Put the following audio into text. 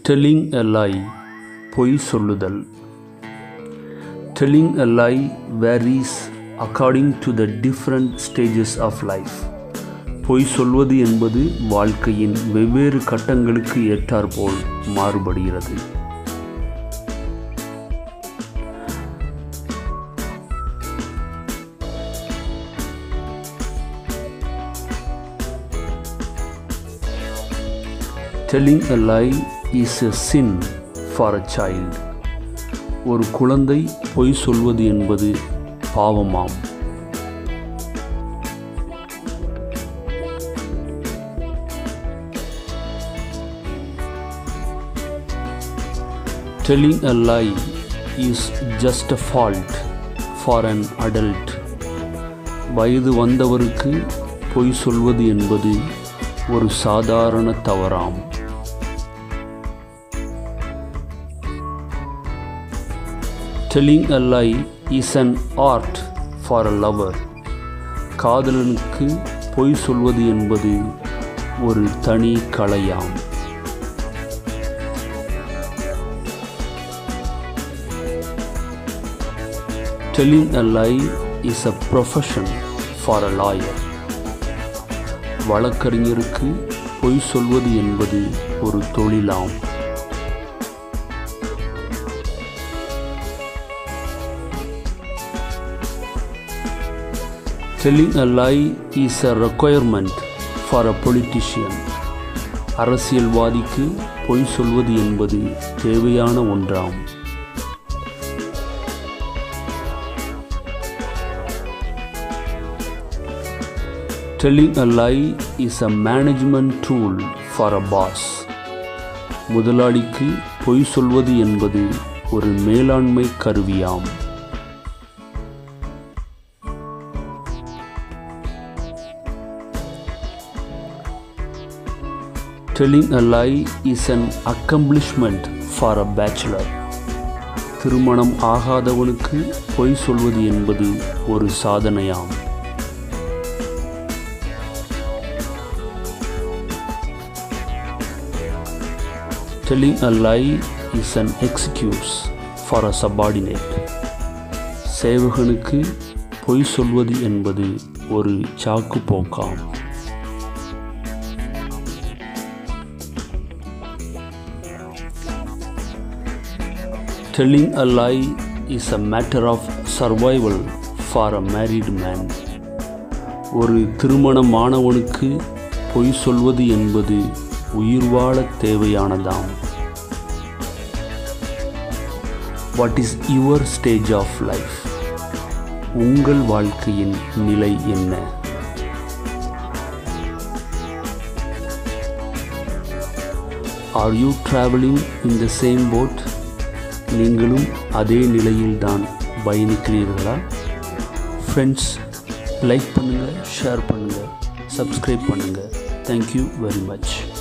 Telling a lie பொய் சொல்லுதல் telling a lie varies according to the different stages of life பொய் சொல்வது என்பது வாழ்க்கையின் வெவ்வேறு கட்டங்களுக்கு ஏற்றாற்போல் மாறுபடுகிறது telling a lie is a sin for a child ஒரு குழந்தை பொய் சொல்வது என்பது பாவமாம் Telling a lie is just a fault for an adult. வயது வந்தவருக்கு பொய் சொல்வது என்பது ஒரு சாதாரண தவறாம் telling a lie is an art for a lover காதலனுக்கு பொய் சொல்வது என்பது ஒரு தனி கலையாம் Telling a lie is a profession for a lawyer. வழக்கறிஞருக்கு பொய் சொல்வது என்பது ஒரு தொழிலாம் Telling a lie is a requirement for a politician. அரசியல்வாதிக்கு பொய் சொல்வது என்பது தேவையான ஒன்றாம் Telling a lie is a management tool for a boss. முதலாளிக்கு பொய் சொல்வது என்பது ஒரு மேலாண்மை கருவியாம் Telling a lie is an accomplishment for a bachelor. திருமணம் ஆகாதவனுக்கு பொய் சொல்வது என்பது ஒரு சாதனையாம் Telling a lie is an excuse for a subordinate. சேவகனுக்கு பொய் சொல்வது என்பது ஒரு சாக்கு போக்காம் Telling a lie is a matter of survival for a married man. ஒரு திருமணமானவனுக்கு பொய் சொல்வது என்பது உயிர் வாழ தேவையானதாம் what is your stage of life உங்கள் வாழ்க்கையின் நிலை என்ன are you travelling in the same boat நீங்களும் அதே நிலையில்தான் பயணிக்கிறீர்களா ஃப்ரெண்ட்ஸ் லைக் பண்ணுங்கள் ஷேர் பண்ணுங்கள் சப்ஸ்கிரைப் பண்ணுங்கள் தேங்க்யூ வெரி மச்